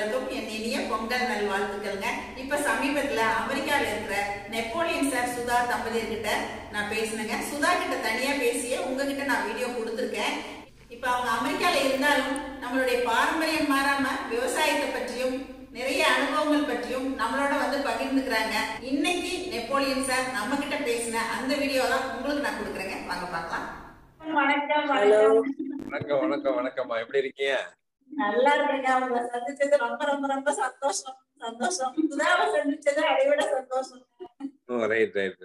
அனைவருக்கும் என் இனிய பொங்கல் நல்வாழ்த்துக்கள்ங்க இப்ப சமீபத்துல அமெரிக்கால இருக்கிற நெப்போலியன் சார் சுதா தம்பதியர்கிட்ட நான் பேசினேங்க சுதா கிட்ட தனியா பேசிய உங்ககிட்ட நான் வீடியோ கொடுத்துருக்கேன் இப்ப அவங்க அமெரிக்கால இருந்தாலும் நம்மளுடைய பாரம்பரியம் மாறாம விவசாயத்தை பற்றியும் நிறைய அனுபவங்கள் பற்றியும் நம்மளோட வந்து பகிர்ந்துக்கிறாங்க இன்னைக்கு நெப்போலியன் சார் நம்ம கிட்ட பேசின அந்த வீடியோ தான் உங்களுக்கு நான் கொடுக்குறேங்க வாங்க பார்க்கலாம் வணக்கம் Hello. வணக்கம் வணக்கம் வணக்கம்மா எப்படி இருக்கீங்க நல்லா இருக்கேங்க உங்களை சந்திச்சது ரொம்ப ரொம்ப ரொம்ப சந்தோஷம் சந்தோஷம் சுதாவை சந்திச்சது அதை விட சந்தோஷம் ரைட் ரைட்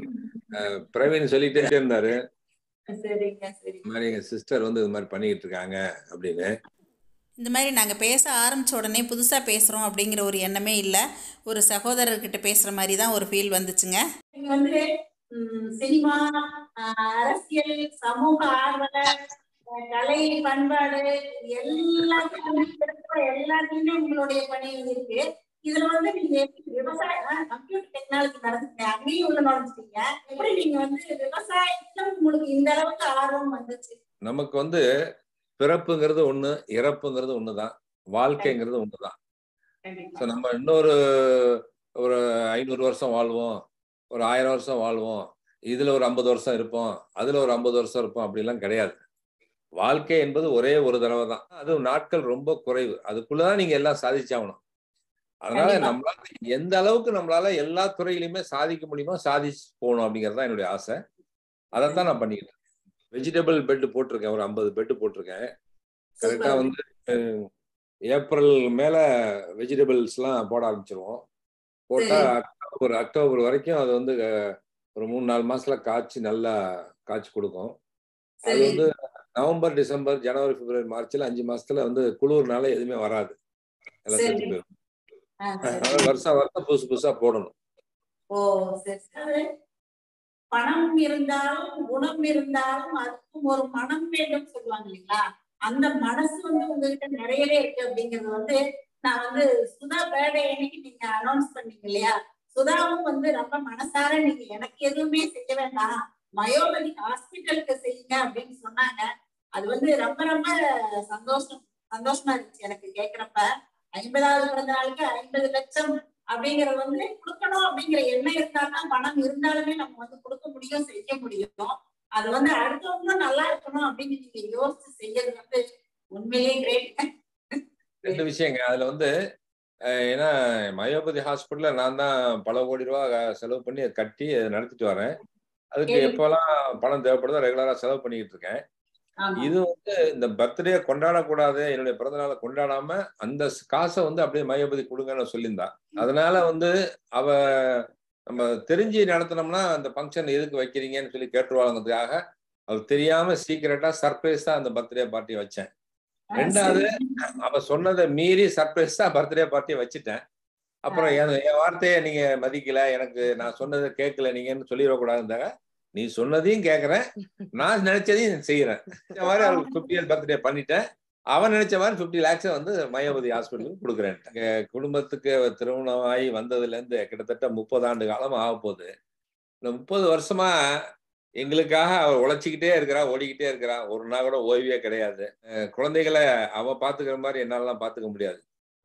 பிரவீன் சொல்லிட்டே இருந்தாரு சரிங்க சரி இந்த மாதிரி எங்க சிஸ்டர் வந்து இது மாதிரி பண்ணிக்கிட்டு இருக்காங்க அப்படின்னு இந்த மாதிரி நாங்கள் பேச ஆரம்பித்த உடனே புதுசாக பேசுகிறோம் அப்படிங்கிற ஒரு எண்ணமே இல்லை ஒரு சகோதரர்கிட்ட பேசுகிற மாதிரி தான் ஒரு ஃபீல் வந்துச்சுங்க நீங்க வந்து ம், சினிமா ஆஹ், அரசியல் சமூக ஆர்வலர் ஆஹ், கலை பண்பாடு எல்லாத்தையும் எல்லாத்தையுமே உங்களுடைய பணி இருக்கு இதுல வந்து நீங்க எப்படி விவசாயம் கம்ப்யூட்டர் டெக்னாலஜி நடந்துட்டீங்க அங்கேயும் உள்ள நுழைஞ்சிட்டீங்க எப்படி நீங்க வந்து விவசாயத்துல உங்களுக்கு இந்த அளவுக்கு ஆர்வம் வந்துச்சு நமக்கு வந்து பிறப்புங்கிறது ஒண்ணு இறப்புங்கிறது ஒண்ணுதான் வாழ்க்கைங்கிறது ஒண்ணுதான் ஸோ நம்ம இன்னொரு ஒரு ஐநூறு வருஷம் வாழ்வோம் ஒரு ஆயிரம் வருஷம் வாழ்வோம் இதுல ஒரு ஐம்பது வருஷம் இருப்போம் அதுல ஒரு ஐம்பது வருஷம் இருப்போம் அப்படிலாம் கிடையாது வாழ்க்கை என்பது ஒரே ஒரு தடவை தான் அது நாட்கள் ரொம்ப குறைவு அதுக்குள்ளதான் நீங்க எல்லாம் சாதிச்சாகணும் அதனால கண்டிப்பா. நம்மளால எந்த அளவுக்கு நம்மளால எல்லா துறையிலுமே சாதிக்க முடியுமோ சாதிச்சு போகணும் அப்படிங்கிறது தான் என்னுடைய ஆசை அதைத்தான் நான் பண்ணிக்கிட்டு இருக்கேன் வெஜிடபிள் பெட் போட்டிருக்கேன் ஒரு ஐம்பது பெட் போட்டிருக்கேன் கரெக்டா Super. வந்து அஹ், ஏப்ரல் மேல வெஜிடபிள்ஸ் எல்லாம் போட ஆரம்பிச்சிருவோம் போட்டா அக்டோபர் அக்டோபர் வரைக்கும் அது வந்து அஹ், ஒரு மூணு நாலு மாசத்துல காய்ச்சி நல்லா காய்ச்சி கொடுக்கும் அது சரி வந்து நவம்பர் டிசம்பர் ஜனவரி பிப்ரவரி மார்ச்ல அஞ்சு மாசத்துல வந்து குளிர்னால எதுவுமே வராது எல்லாம் சரி. செஞ்சு போயிடும் ஆ, சரி. அதனால வருஷம் வருஷம் புதுசு புதுசா போடணும் ஓ சரி சரி பணம் இருந்தாலும் குணம் இருந்தாலும் அதுக்கும் ஒரு மனம் வேண்டும் சொல்லுவாங்க இல்லைங்களா அந்த மனசு வந்து உங்ககிட்ட நிறையவே இருக்கு அப்படிங்கறது வந்து நான் வந்து சுதா பேர்டே அன்னைக்கு நீங்க அனௌன்ஸ் பண்ணீங்க இல்லையா சுதாவும் வந்து ரொம்ப மனசார நீங்க எனக்கு எதுவுமே செய்ய வேண்டாம் மயோபதி ஹாஸ்பிட்டலுக்கு செய்யுங்க அப்படின்னு சொன்னாங்க அது வந்து ரொம்ப ரொம்ப சந்தோஷம் சந்தோஷமா இருந்துச்சு எனக்கு கேக்குறப்ப ஐம்பதாவது பிறந்த நாளுக்கு ஐம்பது லட்சம் அப்படிங்கறது வந்து கொடுக்கணும் அப்படிங்கிற எண்ணம் இருந்தாதான் பணம் இருந்தாலுமே நம்ம வந்து கொடுக்க முடியும் செய்ய முடியும் அது வந்து அடுத்தவங்களும் நல்லா இருக்கணும் அப்படின்னு நீங்க யோசிச்சு செய்யறது வந்து உண்மையிலேயே கிரேட் ரெண்டு விஷயங்க அதுல வந்து அஹ், ஏன்னா மயோபதி ஹாஸ்பிட்டல்ல நான் தான் பல கோடி ரூபா செலவு பண்ணி அதை கட்டி அதை நடத்திட்டு வரேன் அதுக்கு சரி. எப்போல்லாம் பணம் தேவைப்படுதோ ரெகுலரா செலவு பண்ணிக்கிட்டு இருக்கேன் இது வந்து இந்த பர்த்டே கொண்டாடக்கூடாது என்னுடைய பிறந்த நாளை கொண்டாடாம அந்த ஸ்- காசை வந்து அப்படியே மையபதி கொடுங்கன்னு சொல்லியிருந்தா அதனால வந்து அவ நம்ம தெரிஞ்சு நடத்தினோம்னா அந்த ஃபங்க்ஷன் எதுக்கு வைக்கிறீங்கன்னு சொல்லி கேட்டுருவாங்கிறதுக்காக அது தெரியாம சீக்கிரட்டா சர்ப்ரைஸா அந்த பர்த்டே பார்ட்டி வச்சேன் ரெண்டாவது அவ சொன்னதை மீறி சர்ப்ரைஸா பர்த்டே பார்ட்டி வச்சுட்டேன் அப்புறம் என் என் வார்த்தையை நீங்க மதிக்கல எனக்கு நான் சொன்னதை கேட்கல நீங்கன்னு சொல்லிடக்கூடாதுந்தாங்க நீ சொன்னதையும் கேட்கறேன் நான் நினைச்சதையும் செய்யறேன் இந்த மாதிரி அவருக்கு ஃபிஃப்டி இயர் பர்த்டே பண்ணிட்டேன் அவன் நினைச்ச மாதிரி ஃபிஃப்டி லேக்ஸை வந்து மயோபதி ஹாஸ்பிட்டலுக்கு கொடுக்குறேன் எங்க குடும்பத்துக்கு திருமணம் ஆகி வந்ததுல இருந்து கிட்டத்தட்ட முப்பது ஆண்டு காலம் ஆக போகுது இந்த முப்பது வருஷமா எங்களுக்காக அவ உழைச்சிக்கிட்டே இருக்கிறா ஓடிக்கிட்டே இருக்கிறா ஒரு நாள் கூட ஓய்வே கிடையாது அஹ் குழந்தைகளை அவ பாத்துக்கிற மாதிரி என்னாலலாம் பாத்துக்க முடியாது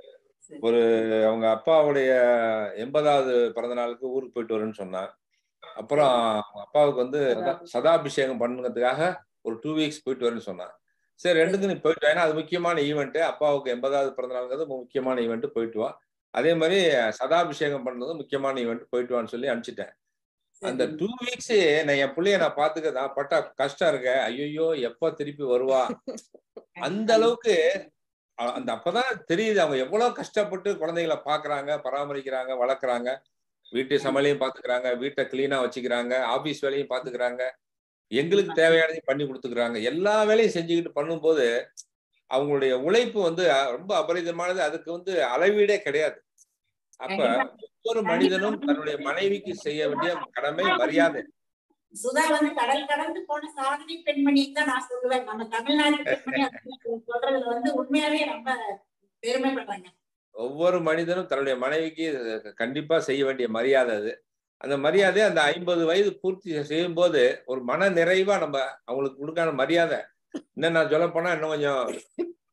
ஒரு அவங்க அப்பாவுடைய எண்பதாவது பிறந்த நாளுக்கு ஊருக்கு போயிட்டு வரேன்னு சொன்னான் அப்புறம் அவங்க அப்பாவுக்கு வந்து சதா- சதாபிஷேகம் பண்ணுங்கிறதுக்காக ஒரு டூ வீக்ஸ் போயிட்டு வரேன்னு சொன்னான் சரி ரெண்டுக்கு நீ போயிட்டு வா ஏன்னா அது முக்கியமான ஈவெண்ட் அப்பாவுக்கு எண்பதாவது பிறந்த நாளுங்கிறது முக்கியமான ஈவெண்ட் போயிட்டு வா அதே மாதிரி சதாபிஷேகம் பண்ணது முக்கியமான ஈவெண்ட் போயிட்டு வான்னு சொல்லி அனுப்பிச்சிட்டேன் அந்த டூ வீக்ஸ் நான் என் பிள்ளைய நான் பாத்துக்க நான் பட்ட கஷ்டம் இருக்க ஐயோ எப்ப திருப்பி வருவா அந்த அளவுக்கு அ- அந்த அப்பதான் தெரியுது அவங்க எவ்வளவு கஷ்டப்பட்டு குழந்தைகளை பாக்குறாங்க பராமரிக்கிறாங்க வளர்க்குறாங்க வீட்டு சமையலையும் பாத்துக்கிறாங்க வீட்டை கிளீனா வச்சுக்கிறாங்க ஆபீஸ் வேலையும் பாத்துக்கிறாங்க எங்களுக்கு தேவையானதையும் பண்ணி கொடுத்துக்கிறாங்க எல்லா வேலையும் செஞ்சுக்கிட்டு பண்ணும்போது அவங்களுடைய உழைப்பு வந்து அ- ரொம்ப அபரிதமானது அதுக்கு வந்து அளவீடே கிடையாது அப்ப ஒவ்வொரு மனிதனும் தன்னுடைய மனைவிக்கு செய்ய வேண்டிய கடமை மரியாதை சுதா வந்து கடல் கடந்து போன சாதனை பெண்மணி தான் நான் சொல்லுவேன் நம்ம தமிழ்நாட்டு பெண்மணி அப்படின்னு சொல்றதுல வந்து உண்மையாவே ரொம்ப பெருமைப்படுறாங்க ஒவ்வொரு மனிதனும் தன்னுடைய மனைவிக்கு கண்டிப்பா செய்ய வேண்டிய மரியாதை அது அந்த மரியாதை அந்த ஐம்பது வயது பூர்த்தி செய்யும் போது ஒரு மன நிறைவா நம்ம அவங்களுக்கு கொடுக்கான மரியாதை இன்னும் நான் சொல்ல போனா இன்னும் கொஞ்சம்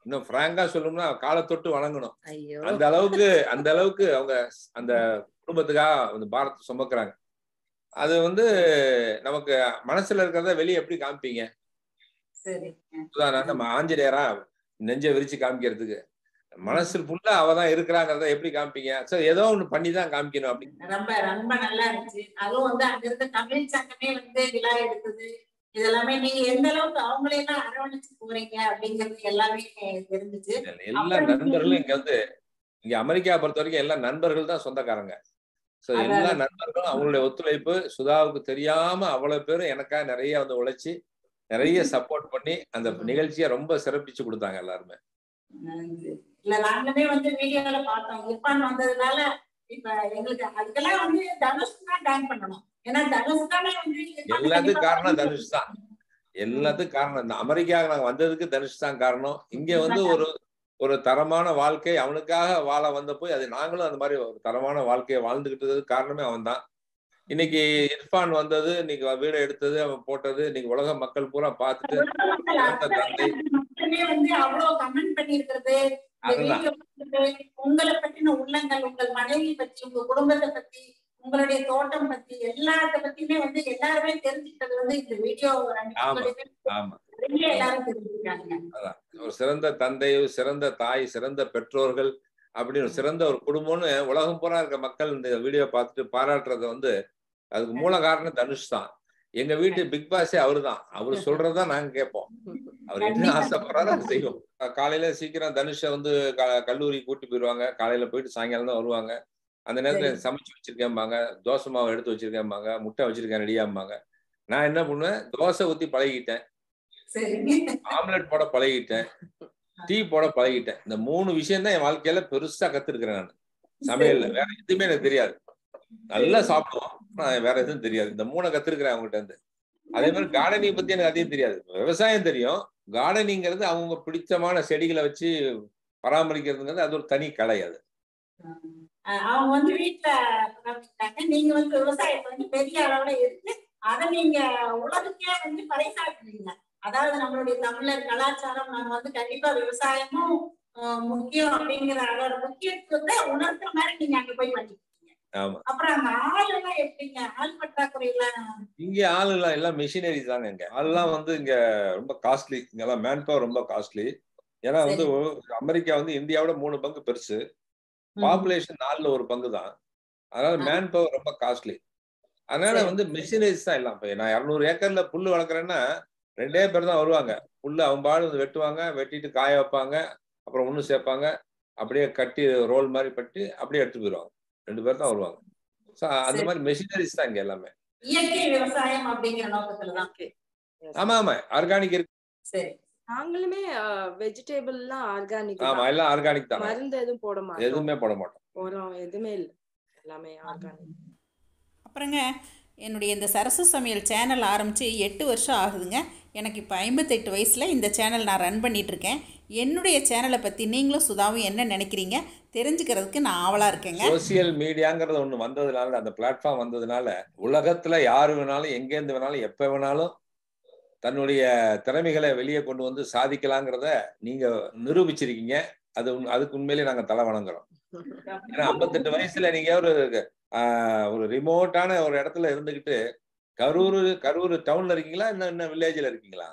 இன்னும் பிராங்கா சொல்லணும்னா காலை தொட்டு வணங்கணும் ஐயோ அந்த அளவுக்கு அந்த அளவுக்கு அவங்க அந்த குடும்பத்துக்காக அந்த பாரத்தை சுமக்குறாங்க அது வந்து நமக்கு மனசுல இருக்கிறத வெளியே எப்படி காமிப்பீங்க சரி உதாரணம் நம்ம ஆஞ்சநேயரா நெஞ்சை விரிச்சு காமிக்கிறதுக்கு மனசு ஃபுல்லா அவ தான் இருக்கிறாங்கிறத எப்படி காமிப்பீங்க சரி ஏதோ ஒண்ணு பண்ணி தான் காமிக்கணும் அப்படி ரொம்ப ரொம்ப நல்லா இருந்துச்சு அதுவும் வந்து அங்க இருந்த தமிழ் சங்கமே வந்து விழா எடுத்தது இதெல்லாமே நீங்க எந்த அளவுக்கு அவங்களையெல்லாம் அரவணைச்சு போறீங்க அப்படிங்கிறது எல்லாமே தெரிஞ்சுச்சு எல்லா நண்பர்களும் இங்க வந்து இங்க அமெரிக்கா பொறுத்த வரைக்கும் எல்லா நண்பர்கள் தான் சொந்தக்காரங்க சோ எல்லா நண்பர்களும் அவங்களுடைய ஒத்துழைப்பு சுதாவுக்கு தெரியாம அவ்வளவு பேரும் எனக்கா நிறைய வந்து உழைச்சி நிறைய சப்போர்ட் பண்ணி அந்த நிகழ்ச்சியை ரொம்ப சிறப்பிச்சு கொடுத்தாங்க எல்லாருமே இல்ல நாங்களுமே வந்து வீடியோல பார்த்தோம் இர்பான் வந்ததுனால இப்ப எங்களுக்கு அதுக்கெல்லாம் வந்து தனுஷ் தான் டான் பண்ணணும் ஏன்னா தனுஷ் தானே வந்து எல்லாத்துக்கும் காரணம் தனுஷ் தான் எல்லாத்துக்கும் காரணம் இந்த அமெரிக்காவுக்கு நாங்க வந்ததுக்கு தனுஷ் தான் காரணம் இங்க வந்து ஒரு ஒரு தரமான வாழ்க்கை அவனுக்காக வாழ வந்த போய் அது நாங்களும் அந்த மாதிரி ஒரு தரமான வாழ்க்கையை வாழ்ந்துகிட்டதுக்கு காரணமே அவன் தான் இன்னைக்கு இர்ஃபான் வந்தது இன்னைக்கு வீடு எடுத்தது அவன் போட்டது இன்னைக்கு உலக மக்கள் பூரா பார்த்துட்டு மக்களுமே வந்து அவ்வளவு கமெண்ட் பண்ணி இருக்கிறது உங்களை பற்றின உள்ளங்கள் உங்கள் மனைவி பத்தி உங்க குடும்பத்தை பத்தி உங்களுடைய தோட்டம் பத்தி எல்லாத்த பத்தியுமே வந்து எல்லாருமே தெரிஞ்சுக்கிட்டது வந்து இந்த வீடியோ ஆமா எல்லாரும் தெரிஞ்சுக்கிறாங்க ஒரு சிறந்த தந்தை சிறந்த தாய் சிறந்த பெற்றோர்கள் அப்படின்னு சிறந்த ஒரு குடும்பம்னு உலகம் பூரா இருக்க மக்கள் இந்த வீடியோ பார்த்துட்டு பாராட்டுறத வந்து அதுக்கு மூல காரணம் தனுஷ் தான் எங்க வீட்டு பிக் பாஸே அவரு தான் அவரு சொல்றதுதான் நாங்க கேட்போம் அவர் என்ன ஆசைப்படுறாரு அதை செய்வோம் காலையில சீக்கிரம் தனுஷை வந்து கல்லூரி கூட்டி போயிடுவாங்க காலையில போயிட்டு சாயங்காலம் தான் வருவாங்க அந்த நேரத்துல சமைச்சு வச்சிருக்கேன்பாங்க தோசை மாவு எடுத்து வச்சிருக்கேன்பாங்க முட்டை வச்சிருக்கேன் ரெடியாம்பாங்க நான் என்ன பண்ணுவேன் தோசை ஊத்தி பழகிட்டேன் ஆம்லெட் போட பழகிட்டேன் டீ போட பழகிட்டேன் இந்த மூணு விஷயம் தான் என் வாழ்க்கையில பெருசா கத்துருக்கிறேன் நான் சமையல்ல வேற எதுவுமே எனக்கு தெரியாது நல்லா சாப்பிடுவோம் நான் வேற எதுவும் தெரியாது இந்த மூணை கத்துருக்கிறேன் அவங்ககிட்ட இருந்து அதே மாதிரி கார்டனிங் பத்தி எனக்கு அதிகம் தெரியாது விவசாயம் தெரியும் கார்டனிங்கிறது அவங்க பிடிச்சமான செடிகளை வச்சு பராமரிக்கிறதுங்கிறது அது ஒரு தனி கலை அது அவங்க வந்து வீட்டுல நீங்க வந்து விவசாயத்தை வந்து பெரிய அளவுல இருக்கு அதை நீங்க உலகத்தையே வந்து பறைசாற்றுறீங்க அதாவது நம்மளுடைய தமிழர் கலாச்சாரம் நாங்க வந்து கண்டிப்பா விவசாயமும் முக்கியம் அப்படிங்கிற அதோட முக்கியத்துவத்தை உணர்த்துற மாதிரி நீங்க அங்க போய் பண்ணிருக்கீங்க அப்புறம் அந்த ஆள் எல்லாம் எப்படிங்க ஆள் பற்றாக்குறை எல்லாம் இங்க ஆள் எல்லாம் எல்லாம் மிஷினரி தாங்க இங்க ஆள்லாம் வந்து இங்க ரொம்ப காஸ்ட்லி இங்க எல்லாம் மேன் பவர் ரொம்ப காஸ்ட்லி ஏன்னா வந்து அமெரிக்கா வந்து இந்தியாவோட மூணு பங்கு பெருசு பாப்புலேஷன் நாலுல ஒரு பங்கு தான் அதனால மேன் பவர் ரொம்ப காஸ்ட்லி அதனால வந்து மிஷினரிஸ் தான் எல்லாம் இப்போ நான் இரநூறு ஏக்கர்ல புல்லு வளர்க்குறேன்னா ரெண்டே பேர் தான் வருவாங்க புல்லு அவங்க பாடு வந்து வெட்டுவாங்க வெட்டிட்டு காய வைப்பாங்க அப்புறம் ஒன்று சேர்ப்பாங்க அப்படியே கட்டி ரோல் மாதிரி பட்டி அப்படியே எடுத்து போயிடுவாங்க ரெண்டு பேர் தான் வருவாங்க ஸோ அந்த மாதிரி மெஷினரிஸ் தான் இங்க எல்லாமே இயற்கை விவசாயம் அப்படிங்கிற நோக்கத்துல தான் ஆமா ஆமா ஆர்கானிக் இருக்கு சரி நாங்களுமே வெஜிடபிள்லாம் ஆர்கானிக் ஆமா எல்லாம் ஆர்கானிக் தான் மருந்து எதுவும் போட மாட்டோம் எதுவுமே போட மாட்டோம் உரம் எதுவுமே இல்லை எல்லாமே ஆர்கானிக் அப்புறங்க என்னுடைய இந்த சரசு சமையல் சேனல் ஆரம்பித்து எட்டு வருஷம் ஆகுதுங்க எனக்கு இப்போ ஐம்பத்தெட்டு வயசில் இந்த சேனல் நான் ரன் பண்ணிகிட்ருக்கேன் என்னுடைய சேனலை பற்றி நீங்களும் சுதாவும் என்ன நினைக்கிறீங்க தெரிஞ்சுக்கிறதுக்கு நான் ஆவலாக இருக்கேங்க சோசியல் மீடியாங்கிறது ஒன்று வந்ததுனால அந்த பிளாட்ஃபார்ம் வந்ததுனால உலகத்தில் யார் வேணாலும் எங்கேருந்து வேணாலும் எப்போ வேணாலும் தன்னுடைய திறமைகளை வெளியே கொண்டு வந்து சாதிக்கலாங்கிறத நீங்க நிரூபிச்சிருக்கீங்க அது அதுக்கு உண்மையிலேயே நாங்க தலை வணங்குறோம் ஏன்னா ஐம்பத்தெட்டு வயசுல நீங்க ஒரு ஒரு ரிமோட்டான ஒரு இடத்துல இருந்துகிட்டு கரூர் கரூர் டவுன்ல இருக்கீங்களா இன்னும் இன்னும் வில்லேஜ்ல இருக்கீங்களா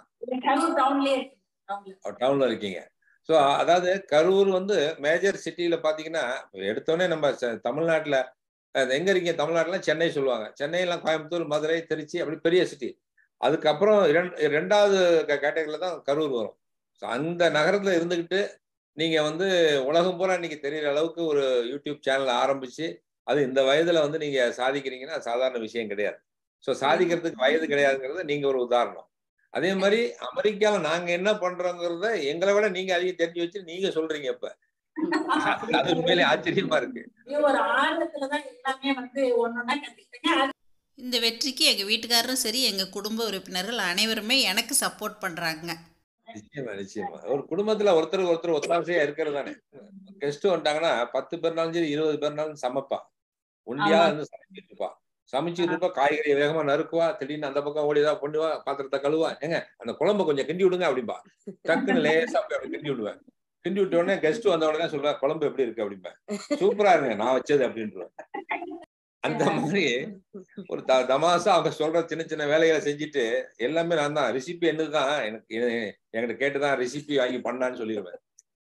டவுன்ல இருக்கீங்க ஸோ அதாவது கரூர் வந்து மேஜர் சிட்டியில பாத்தீங்கன்னா எடுத்தோடனே நம்ம தமிழ்நாட்டுல எங்க இருக்கீங்க தமிழ்நாட்டுல சென்னை சொல்லுவாங்க சென்னையெல்லாம் கோயம்புத்தூர் மதுரை திருச்சி அப்படி பெரிய சிட்டி அதுக்கப்புறம் ரெண்டாவது கேட்டகரியில தான் கரூர் வரும் ஸோ அந்த நகரத்துல இருந்துகிட்டு நீங்க வந்து உலகம் பூரா இன்னைக்கு தெரியற அளவுக்கு ஒரு யூடியூப் சேனல் ஆரம்பிச்சு அது இந்த வயதுல வந்து நீங்க சாதிக்கிறீங்கன்னா சாதாரண விஷயம் கிடையாது ஸோ சாதிக்கிறதுக்கு வயது கிடையாதுங்கிறது நீங்க ஒரு உதாரணம் அதே மாதிரி அமெரிக்கால நாங்க என்ன பண்றோங்கிறத எங்களை விட நீங்க அதிகம் தெரிஞ்சு வச்சு நீங்க சொல்றீங்க இப்ப அது உண்மையிலே ஆச்சரியமா இருக்கு ஒரு ஆர்வத்துலதான் எல்லாமே வந்து ஒன்னொன்னா கத்துக்கிட்டேங்க இந்த வெற்றிக்கு எங்கள் வீட்டுக்காரரும் சரி எங்கள் குடும்ப உறுப்பினர்கள் அனைவருமே எனக்கு சப்போர்ட் பண்ணுறாங்க நிச்சயமா நிச்சயமா ஒரு குடும்பத்துல ஒருத்தருக்கு ஒருத்தர் ஒத்தாசையா இருக்கிறது தானே கெஸ்ட் வந்துட்டாங்கன்னா பத்து பேர்னாலும் சரி இருபது பேர்னாலும் சமைப்பா ஒண்டியா இருந்து சமைச்சிட்டு இருப்பா சமைச்சிட்டு இருப்பா காய்கறியை வேகமா நறுக்குவா திடீர்னு அந்த பக்கம் ஓடிதான் கொண்டு வா பாத்திரத்தை கழுவா ஏங்க அந்த குழம்பு கொஞ்சம் கிண்டி விடுங்க அப்படிம்பா டக்குன்னு லேசா போய் அப்படி கிண்டி விடுவேன் கிண்டி விட்ட உடனே கெஸ்ட் வந்த உடனே சொல்றேன் குழம்பு எப்படி இருக்கு அப்படிம்பேன் சூப்பரா இருங்க நான் வச்சது அப்படின்றேன் அந்த மாதிரி ஒரு த தமாசா அவங்க சொல்ற சின்ன சின்ன வேலைகளை செஞ்சுட்டு எல்லாமே நான் தான் ரெசிபி என்னதுதான் எனக்கு எ- என்கிட்ட கேட்டுதான் ரெசிபி வாங்கி பண்ணான்னு சொல்லிடுவேன்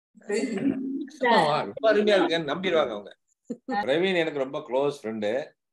ஆமா, ரொம்ப அருமையா இருக்குன்னு நம்பிடுவாங்க அவங்க பிரவீன் எனக்கு ரொம்ப க்ளோஸ் ஃப்ரெண்டு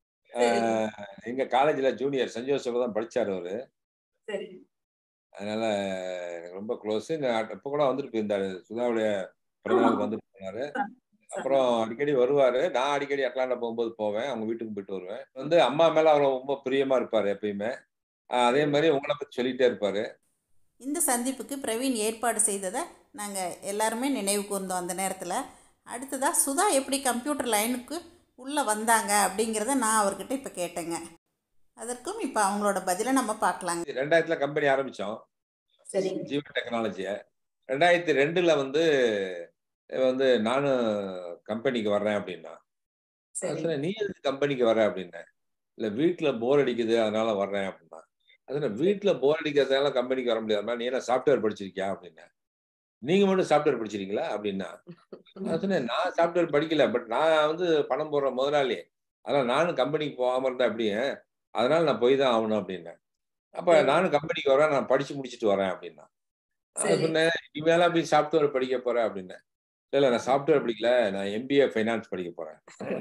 எங்க காலேஜ்ல ஜூனியர் சென்ட் ஜோசப்ல தான் படிச்சாரு அவரு சரி அதனால எனக்கு ரொம்ப க்ளோஸ் இப்ப கூட வந்துட்டு போயிருந்தாரு சுதாவுடைய பிறந்தநாளுக்கு வந்துட்டு போனாரு அப்புறம் அடிக்கடி வருவாரு நான் அடிக்கடி அட்லாண்டா போகும்போது போவேன் அவங்க வீட்டுக்கு போயிட்டு வருவேன் வந்து அம்மா மேல அவர் ரொம்ப பிரியமா இருப்பாரு எப்பயுமே ஆஹ் அதே மாதிரி உங்களை பத்தி சொல்லிட்டே இருப்பாரு இந்த சந்திப்புக்கு பிரவீன் ஏற்பாடு செய்ததை நாங்கள் எல்லாருமே நினைவு கூர்ந்தோம் அந்த நேரத்தில் அடுத்ததாக சுதா எப்படி கம்ப்யூட்டர் லைனுக்கு உள்ளே வந்தாங்க அப்படிங்கிறத நான் அவர்கிட்ட இப்போ கேட்டேங்க அதற்கும் இப்போ அவங்களோட பதிலை நம்ம பார்க்கலாங்க ரெண்டாயிரத்துல கம்பெனி ஆரம்பிச்சோம் சரி ஜீவ டெக்னாலஜிய ரெண்டாயிரத்தி ரெண்டுல வந்து வந்து நானும் கம்பெனிக்கு வர்றேன் அப்படின்னா சரி நான் சொன்னேன், நீ எதுக்கு கம்பெனிக்கு வர அப்படின்னேன் இல்ல வீட்டுல போர் அடிக்குது அதனால வர்றேன் அப்படின்னா அது வீட்டுல போர் அடிக்கிறதுனால கம்பெனிக்கு வர முடியாதுமா நீ என்ன சாஃப்ட்வேர் படிச்சிருக்கியா அப்படின்னேன் நீங்க மட்டும் சாஃப்ட்வேர் படிச்சிருக்கீங்களா அப்படின்னா நான் சொன்னேன் நான் சாஃப்ட்வேர் படிக்கல பட் நான் வந்து பணம் போடுற முதலாளி அதனால நானும் கம்பெனிக்கு போகாம இருந்தா அப்படியே அதனால நான் போய் தான் ஆகணும் அப்படின்னேன் அப்ப சரி. நானும் கம்பெனிக்கு வரேன் நான் படிச்சு முடிச்சுட்டு வரேன் அப்படின்னா நான் சரி. சொன்னேன் இனிமேலாம் போய் சாஃப்ட்வேர் படிக்க போறேன் அப்படின்னேன் இல்ல இல்ல நான் சாஃப்ட்வேர் படிக்கல நான் எம்பிஏ ஃபைனான்ஸ் படிக்க போறேன்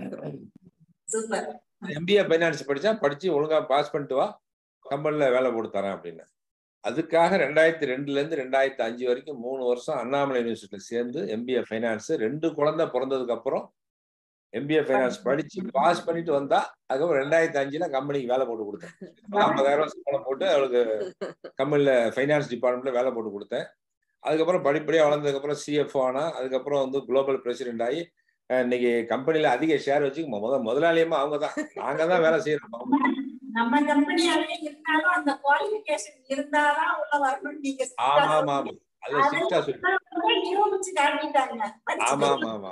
சூப்பர் எம்பிஏ ஃபைனான்ஸ் படிச்சா படிச்சு ஒழுங்கா பாஸ் பண்ணிட்டு வா கம்பெனில வேலை போட்டு தரேன் அப்படின்னு அதுக்காக ரெண்டாயிரத்தி ரெண்டுல இருந்து ரெண்டாயிரத்தி அஞ்சு வரைக்கும் மூணு வருஷம் அண்ணாமலை யூனிவர்சிட்டியில சேர்ந்து எம்பிஏ ஃபைனான்ஸ் ரெண்டு குழந்தை பிறந்ததுக்கு அப்புறம் எம்பிஏ ஃபைனான்ஸ் படிச்சு பாஸ் பண்ணிட்டு வந்தா அதுக்கப்புறம் ரெண்டாயிரத்தி அஞ்சுல கம்பெனிக்கு வேலை போட்டு கொடுத்தேன் ஐம்பதாயிரம் சம்பளம் போட்டு அவளுக்கு கம்பெனில ஃபைனான்ஸ் டிபார்ட்மெண்ட்ல வேலை போட்டு கொடுத்தேன் அதுக்கப்புறம் படிப்படியா வளர்ந்ததுக்கு அப்புறம் சிஎஃப்ஓ ஆனா அதுக்கப்புறம் வந்து குளோபல் பிரசிடென்ட் ஆகி அஹ் இன்னைக்கு கம்பெனில அதிக ஷேர் வச்சு முத முதலாளியமா அவங்க தான் நாங்க தான் வேலை செய்யறோம் நம்ம கம்பெனியாவே இருந்தாலும் அந்த குவாலிபிகேஷன் இருந்தாதான் உள்ள வரணும்னு நீங்க ஆமா ஆமா ஆமா அது ஸ்ட்ரிக்டா சொல்லி அதை நிரூபிச்சு காட்டிட்டாங்க ஆமா ஆமா ஆமா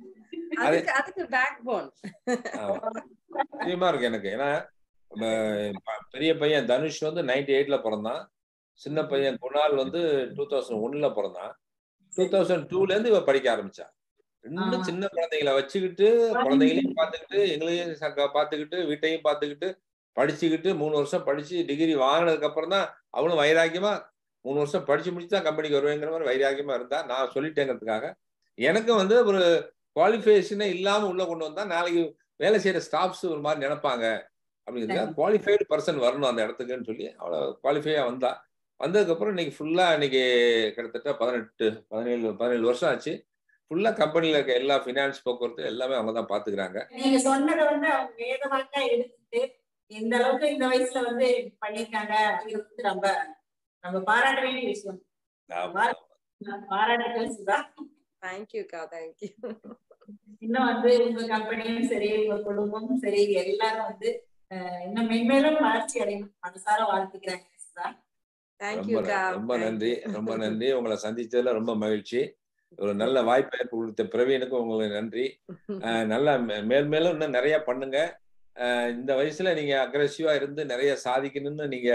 அதுக்கு அதுக்கு பேக் போன் ஆமா. நிச்சயமா இருக்கு எனக்கு ஏன்னா நம்ம ப- பெரிய பையன் தனுஷ் வந்து நைன்டி எயிட்ல பிறந்தான் சின்ன பையன் குணால் வந்து டூ தௌசண்ட் ஒன்ல பிறந்தான் டூ தௌசண்ட் டூல இருந்து இவ படிக்க ஆரம்பிச்சா ரெண்டு ஆமா. சின்ன குழந்தைகளை வச்சுக்கிட்டு குழந்தைகளையும் பார்த்துக்கிட்டு எங்களையும் ச- பார்த்துக்கிட்டு வீட்டையும் பார்த்துக்கிட்டு படிச்சுக்கிட்டு மூணு வருஷம் படிச்சு டிகிரி வாங்கினதுக்கு அப்புறம் தான் அவளும் வைராக்கியமா மூணு வருஷம் படிச்சு முடிச்சு தான் கம்பெனிக்கு வருவேங்கிற மாதிரி வைராக்கியமா இருந்தா நான் சொல்லிட்டேங்கிறதுக்காக எனக்கும் வந்து ஒரு குவாலிஃபிகேஷனே இல்லாம உள்ள கொண்டு வந்தா நாளைக்கு வேலை செய்யற ஸ்டாஃப்ஸ் ஒரு மாதிரி நினைப்பாங்க அப்படிங்கிறதுக்காக குவாலிஃபைடு பர்சன் வரணும் அந்த இடத்துக்குன்னு சொல்லி அவளை குவாலிஃபையா வந்தா வந்ததுக்கு அப்புறம் இன்னைக்கு ஃபுல்லா இன்னைக்கு கிட்டத்தட்ட பதினெட்டு பதினேழு பதினேழு வருஷம் ஆச்சு ஃபுல்லா கம்பெனில இருக்க எல்லா ஃபினான்ஸ் போக்குவரத்து எல்லாமே அவங்க தான் பாத்துக்கிறாங்க நீங்க சொன்னதை வந்து அவங்க வேதவாக்கா எடுத்துட்டு இந்த அளவுக்கு இந்த வயசுல வந்து பண்ணிருக்காங்க இது வந்து ரொம்ப நம்ம பாராட்ட வேண்டிய விஷயம் ஆமா. பாராட்டுகள் சுதா தேங்க்யூக்கா தேங்க்யூ இன்னும் வந்து உங்க கம்பெனியும் சரி உங்க குடும்பமும் சரி எல்லாரும் வந்து அஹ், இன்னும் மென்மேலும் வளர்ச்சி அடையணும் மனசார வாழ்த்துக்கிறாங்க சுதா ரொம்ப தேங்க்யூக்கா ந- ரொம்ப நன்றி ரொம்ப நன்றி உங்களை சந்திச்சதுல ரொம்ப மகிழ்ச்சி ஒரு நல்ல வாய்ப்பை கொடுத்த பிரவீனுக்கும் உங்களுக்கு நன்றி அஹ் நல்லா மே- மேல் மேலும் இன்னும் நிறைய பண்ணுங்க அஹ் இந்த வயசுல நீங்க அக்ரெசிவா இருந்து நிறைய சாதிக்கணும்னு நீங்க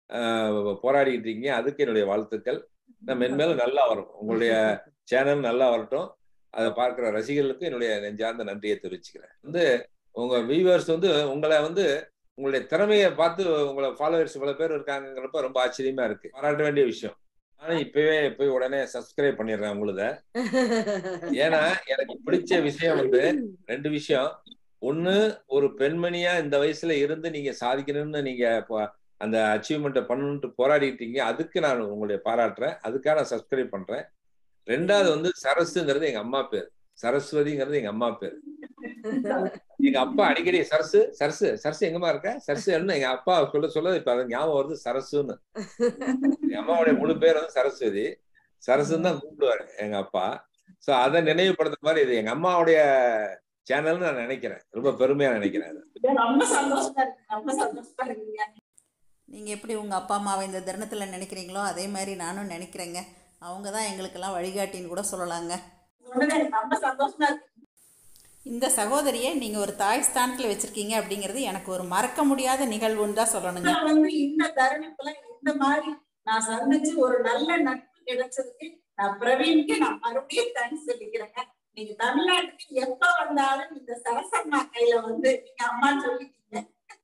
அஹ், போராடிக்கிட்டு இருக்கீங்க அதுக்கு என்னுடைய வாழ்த்துக்கள் நான் மென்மேலும் நல்லா வரும் உங்களுடைய சேனல் நல்லா வரட்டும் அதை பார்க்கிற ரசிகர்களுக்கு என்னுடைய நெஞ்சார்ந்த நன்றியை தெரிவிச்சுக்கிறேன் வந்து உங்க வியூவர்ஸ் வந்து உங்களை வந்து உங்களுடைய திறமையை பார்த்து உங்களை ஃபாலோவர்ஸ் இவ்வளவு பேர் இருக்காங்கிறப்ப ரொம்ப ஆச்சரியமா இருக்கு பாராட்ட வேண்டிய விஷயம் நானும் இப்பவே போய் உடனே சப்ஸ்கிரைப் பண்ணிடுறேன் உங்களுத ஏன்னா எனக்கு பிடிச்ச விஷயம் வந்து ரெண்டு விஷயம் ஒண்ணு ஒரு பெண்மணியா இந்த வயசுல இருந்து நீங்க சாதிக்கணும்னு நீங்க ப- அந்த அச்சீவ்மெண்ட்டை பண்ணணும்ட்டு போராடிட்டு இருக்கீங்க அதுக்கு நான் உங்களுடைய பாராட்டுறேன் அதுக்காக நான் சப்ஸ்கிரைப் பண்றேன் ரெண்டாவது வந்து சரசுங்கிறது எங்க அம்மா பேர் சரஸ்வதிங்கிறது எங்க அம்மா பேர் எங்க அப்பா அடிக்கடி சரசு சரசு சரசு எங்கம்மா இருக்க சரசு என்ன எங்க அப்பா சொல்ல சொல்ல இப்ப அது ஞாபகம் வருது சரசுன்னு எங்க அம்மாவுடைய முழு பேர் வந்து சரஸ்வதி சரசுன்னு தான் கூப்பிடுவாரு எங்க அப்பா சோ அதை நினைவுபடுத்துற மாதிரி இது எங்க அம்மாவுடைய சேனல்னு நான் நினைக்கிறேன் ரொம்ப பெருமையா நினைக்கிறேன் அது. ரொம்ப சந்தோஷமா இருக்கு ரொம்ப சந்தோஷமா இருக்குங்க நீங்கள் எப்படி உங்கள் அப்பா அம்மாவை இந்த தருணத்தில் நினைக்கிறீங்களோ அதே மாதிரி நானும் நினைக்கிறேங்க அவங்க தான் எங்களுக்கெல்லாம் வழிகாட்டின்னு கூட சொல்லலாங்க சொன்னது எனக்கு ரொம்ப சந்தோஷமா இருக்கு இந்த சகோதரியை நீங்கள் ஒரு தாய் ஸ்தானத்தில் வச்சுருக்கீங்க அப்படிங்கிறது எனக்கு ஒரு மறக்க முடியாத நிகழ்வுன்னு தான் சொல்லணுங்க நான் வந்து இந்த தருணத்துல இந்த மாதிரி நான் சந்திச்சு ஒரு நல்ல நட்பு கிடைச்சதுக்கு நான் பிரவீனுக்கு நான் மறுபடியும் தேங்க்ஸ் சொல்லிக்கிறேங்க நீங்க தமிழ்நாட்டுக்கு எப்ப வந்தாலும் இந்த சரசம்மா கையில வந்து நீங்க அம்மா சொல்லிட்டீங்க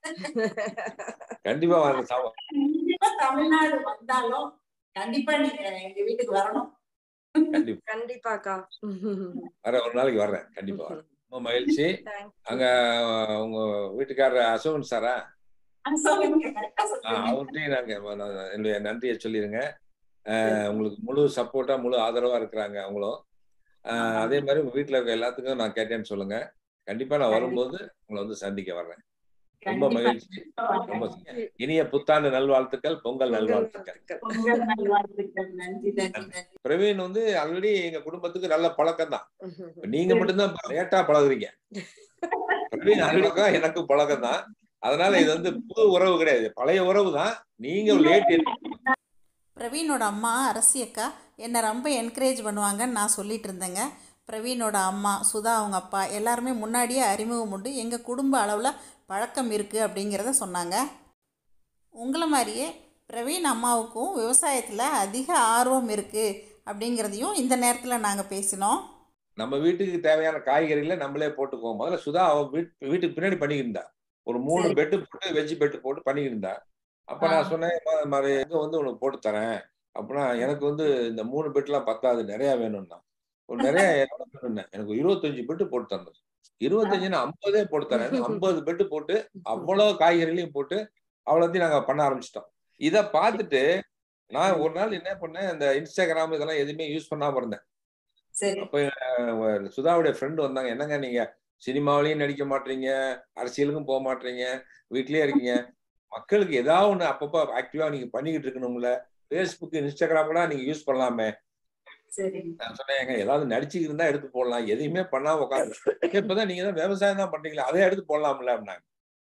கண்டிப்பா வரேன் சாம கண்டிப்பா தமிழ்நாடு வந்தாலும் கண்டிப்பா நீங்க எங்க வீட்டுக்கு வரணும் கண்டிப்பா கண்டிப்பாக்கா வர ஒரு நாளைக்கு வர்றேன் கண்டிப்பா வரேன் ரொம்ப மகிழ்ச்சி Thank you. அங்க உங்க வீட்டுக்காரர் அசோகன் சாரா ஆ, சொல்லுங்க correct ஆ ஆ, சொல்லுங்க. அவர்கிட்டயும் நாங்க நான் என்னுடைய நன்றியை சொல்லிருங்க ஆஹ் உங்களுக்கு முழு சப்போர்ட்டா முழு ஆதரவா இருக்கிறாங்க அவங்களும் ஆஹ் அதே மாதிரி உங்க வீட்டுல இருக்க எல்லாத்துக்கும் நான் கேட்டேன்னு சொல்லுங்க கண்டிப்பா நான் வரும்போது உங்களை வந்து சந்திக்க வர்றேன் ரொம்ப கண்டிப்பா. மகிழ்ச்சி ரொம்ப இனிய புத்தாண்டு நல்வாழ்த்துக்கள் பொங்கல் நல்வாழ்த்துக்கள் பொங்கல் நல்வாழ்த்துக்கள். நன்றி நன்றி நன்றி பிரவீன் வந்து ஆல்ரெடி எங்க குடும்பத்துக்கு நல்ல பழக்கம் தான் நீங்க மட்டும்தான் லேட்டா பழகுறீங்க பிரவீன் ஆல்ரெடி எனக்கு பழக்கம் தான் அதனால இது வந்து புது உறவு கிடையாது பழைய உறவு தான் நீங்க லேட் பிரவீனோட அம்மா அரசி அக்கா என்னை ரொம்ப என்கரேஜ் பண்ணுவாங்கன்னு நான் சொல்லிட்டு இருந்தேங்க பிரவீனோட அம்மா சுதா அவங்க அப்பா எல்லாருமே முன்னாடியே அறிமுகம் உண்டு எங்கள் குடும்ப அளவில் பழக்கம் இருக்குது அப்படிங்கிறத சொன்னாங்க உங்களை மாதிரியே பிரவீன் அம்மாவுக்கும் விவசாயத்தில் அதிக ஆர்வம் இருக்குது அப்படிங்கிறதையும் இந்த நேரத்தில் நாங்கள் பேசினோம் நம்ம வீட்டுக்கு தேவையான காய்கறிகளை நம்மளே போட்டுக்குவோம் முதல்ல சுதா அவ வீட் வீட்டுக்கு பின்னாடி பண்ணிக்கிட்டு இருந்தா ஒரு மூணு சரி. பெட்டு போட்டு வெஜ் பெட்டு போட்டு பண்ணிக்கிட்டு இருந்தா அப்ப ஆ. நான் சொன்னேன் "அம்மா, இந்த மாதிரி எங்க வந்து உனக்கு போட்டு தரேன் அப்படின்னா எனக்கு வந்து இந்த மூணு பெட்டுலாம் பத்தாது நிறைய வேணும்னா ஒரு நிறைய எவ்வளவு வேணும்னு எனக்கு இருபத்தஞ்சு பெட்டு போட்டு தந்தது இருபத்தஞ்சுன்னு ஐம்பதே போட்டு தரேன் ஐம்பது பெட்டு போட்டு அவ்வளவு காய்கறிகளையும் போட்டு அவ்வளோத்தையும் நாங்க பண்ண ஆரம்பிச்சிட்டோம் இத பார்த்துட்டு நான் ஒரு நாள் என்ன பண்ணேன் இந்த இன்ஸ்டாகிராம் இதெல்லாம் எதுவுமே யூஸ் பண்ணாம இருந்தேன் சரி அப்ப அஹ், சுதாவுடைய ஃப்ரெண்டு வந்தாங்க என்னங்க நீங்க சினிமாவிலையும் நடிக்க மாட்டீங்க அரசியலுக்கும் போக மாட்டீங்க வீட்லயே இருக்கீங்க மக்களுக்கு ஏதாவது ஒண்ணு அப்பப்போ ஆக்டிவா நீங்க பண்ணிக்கிட்டு இருக்கணும்ல ஃபேஸ்புக் இன்ஸ்டாகிராம் கூட நீங்க யூஸ் பண்ணலாமே சரி நான் சொன்னேன் "ஏங்க, ஏதாவது நடிச்சுக்கிட்டு இருந்தா எடுத்து போடலாம் எதையுமே பண்ணாம உட்காந்து இப்பதான் நீங்க தான் விவசாயம் தான் பண்றீங்களா அதை எடுத்து போடலாம்ல அப்படின்னாங்க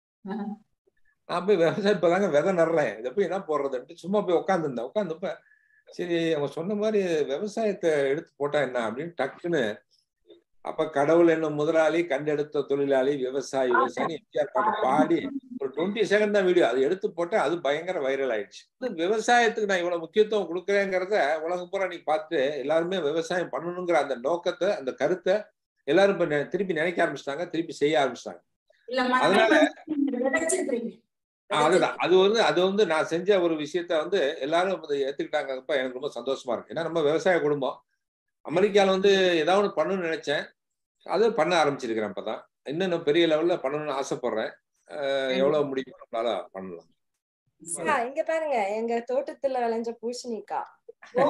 நான் போய் விவசாயம் இப்பதாங்க விதை நடுறேன் இதை போய் என்ன போடுறதுன்ட்டு சும்மா போய் உட்காந்துருந்தேன் உட்காந்துப்ப சரி அவங்க சொன்ன மாதிரி விவசாயத்தை எடுத்து போட்டா என்ன அப்படின்னு டக்குன்னு அப்ப கடவுள் என்னும் முதலாளி கண்டெடுத்த தொழிலாளி விவசாயி விவசாயி எம்ஜிஆர் பாட்டு பாடி ஒரு டுவெண்ட்டி செகண்ட் தான் வீடியோ அது எடுத்து போட்டா அது பயங்கர வைரல் ஆயிடுச்சு இது விவசாயத்துக்கு நான் இவ்வளவு முக்கியத்துவம் கொடுக்குறேங்கிறத உலகம் பூரா நீ பார்த்து எல்லாருமே விவசாயம் பண்ணணுங்கிற அந்த நோக்கத்தை அந்த கருத்தை எல்லாரும் இப்ப நெ- திருப்பி நினைக்க ஆரம்பிச்சிட்டாங்க திருப்பி செய்ய ஆரம்பிச்சிட்டாங்க இல்ல அதனால- மத்த விதைச்சிருக்கீங்க ஆ, அதுதான் அது வந்து அது வந்து நான் செஞ்ச ஒரு விஷயத்த வந்து எல்லாரும் வந்து ஏத்துக்கிட்டாங்கப்ப எனக்கு ரொம்ப சந்தோஷமா இருக்கு ஏன்னா நம்ம விவசாய குடும்பம் அமெரிக்கால வந்து ஏதாவது ஒன்று பண்ணணும்னு நினைச்சேன் அது பண்ண ஆரம்பிச்சிருக்கிறேன் இப்பதான் இன்னும் நான் பெரிய லெவல்ல பண்ணணும்னு ஆசைப்படுறேன் அஹ் எவ்வளவு முடியுமோ நம்மளால பண்ணலாம் அக்கா, இங்க பாருங்க எங்க தோட்டத்துல விளைஞ்ச பூசணிக்கா ஓ,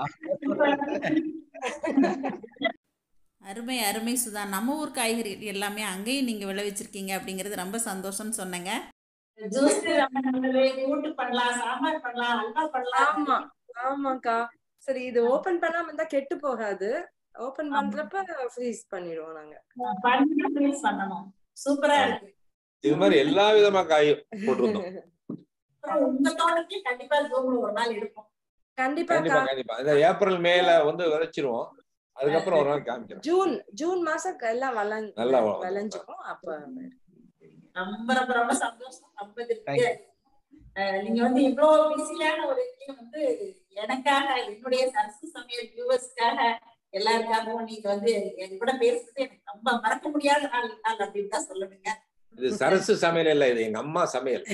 அருமை அருமை சுதா நம்ம ஊர் காய்கறி எல்லாமே அங்கேயும் நீங்கள் விளைவிச்சிருக்கீங்க அப்படிங்கிறது ரொம்ப சந்தோஷம்னு சொன்னேங்க ஜூஸ் ரொம்ப நல்லது கூட்டு பண்ணலாம் சாம்பார் பண்ணலாம் அல்வா பண்ணலாம் ஆமா ஆமாக்கா சரி இது ஓபன் பண்ணாம இருந்தா கெட்டு போகாது ஓபன் பண்றப்ப ஃப்ரீஸ் பண்ணிடுவோம் நாங்க பண்ணி freeze பண்ணணும் சூப்பரா இருக்கு இது மாதிரி எல்லா விதமா காயும் போட்டிருந்தோம் அப்புறம் உங்க தோட்டத்தையும் கண்டிப்பா ஜூம்ல ஒரு நாள் எடுப்போம் கண்டிப்பாக்கா கண்டிப்பா கண்டிப்பா இந்த ஏப்ரல் மேல வந்து விதைச்சிருவோம் அதுக்கப்புறம் ஒரு நாள் காமிக்கிறோம் ஜூன் ஜூன் மாசம் எல்லாம் வள நல்லா வள- விளைஞ்சிரும் அப்ப ரொம்ப ரொம்ப ரொம்ப சந்தோஷம் ரொம்ப திருப்தியா இருக்கு. அஹ் நீங்க வந்து இவ்வளவு பிஸியான ஒரு இதுலயும் வந்து எனக்காக என்னுடைய சரசு சமையல் வியூவர்ஸ்க்காக எல்லாருக்காகவும் நீங்க வந்து என் கூட பேசுறது எனக்கு ரொம்ப மறக்க முடியாத நாள் நாள் அப்படின்னு தான் சொல்லணுங்க இது சரசு சமையல் இல்ல இது எங்க அம்மா சமையல்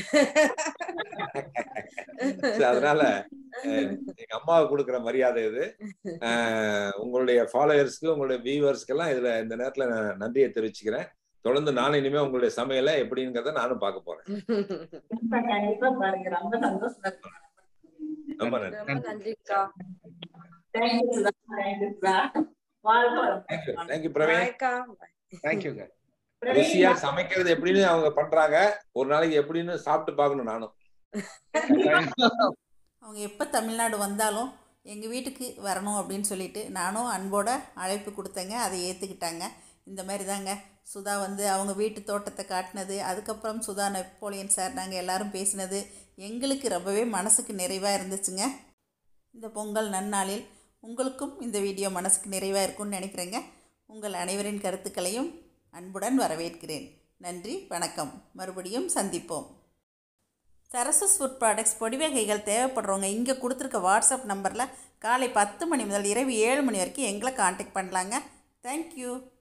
So, அதனால அஹ், எங்க அம்மாவுக்கு கொடுக்குற மரியாதை இது அஹ், உங்களுடைய ஃபாலோயர்ஸ்க்கு உங்களுடைய வியூவர்ஸ்க்கு எல்லாம் இதுல இந்த நேரத்துல நான் நன்றியை தெரிவிச்சுக்கிறேன் தொடர்ந்து நானும் இனிமே உங்களுடைய சமையலை எப்படிங்கிறத நானும் பார்க்க போறேன் கண்டிப்பா கண்டிப்பா பாருங்க ரொம்ப சந்தோஷமா இருக்கு ரொம்ப நன்றி ரொம்ப நன்றிக்கா தேங்க்யூ சுதா தேங்க்யூ சுதா வாழ்க தேங்க்யூ வளமுடன். தேங்க்யூ பிரவீன் பாய்க்கா தேங்க்யூங்க ருசியா சமைக்கிறது எப்படின்னு அவங்க பண்றாங்க ஒரு நாளைக்கு எப்படின்னு சாப்பிட்டு பார்க்கணும் நானும் அவங்க எப்போ தமிழ்நாடு வந்தாலும் எங்கள் வீட்டுக்கு வரணும் அப்படின்னு சொல்லிட்டு நானும் அன்போட அழைப்பு கொடுத்தேங்க அதை ஏற்றுக்கிட்டாங்க இந்த மாதிரி தாங்க சுதா வந்து அவங்க வீட்டு தோட்டத்தை காட்டினது அதுக்கப்புறம் சுதா நெப்போலியன் சார் நாங்கள் எல்லாரும் பேசினது எங்களுக்கு ரொம்பவே மனசுக்கு நிறைவாக இருந்துச்சுங்க இந்த பொங்கல் நன்னாளில் உங்களுக்கும் இந்த வீடியோ மனசுக்கு நிறைவாக இருக்கும்னு நினைக்கிறேங்க உங்கள் அனைவரின் கருத்துக்களையும் அன்புடன் வரவேற்கிறேன் நன்றி வணக்கம் மறுபடியும் சந்திப்போம் சரசஸ் ஃபுட் ப்ராடக்ட்ஸ் பொடி வகைகள் தேவைப்படுறவங்க இங்கே கொடுத்துருக்க வாட்ஸ்அப் நம்பரில் காலை பத்து மணி முதல் இரவு ஏழு மணி வரைக்கும் எங்களை காண்டாக்ட் பண்ணலாங்க தேங்க்யூ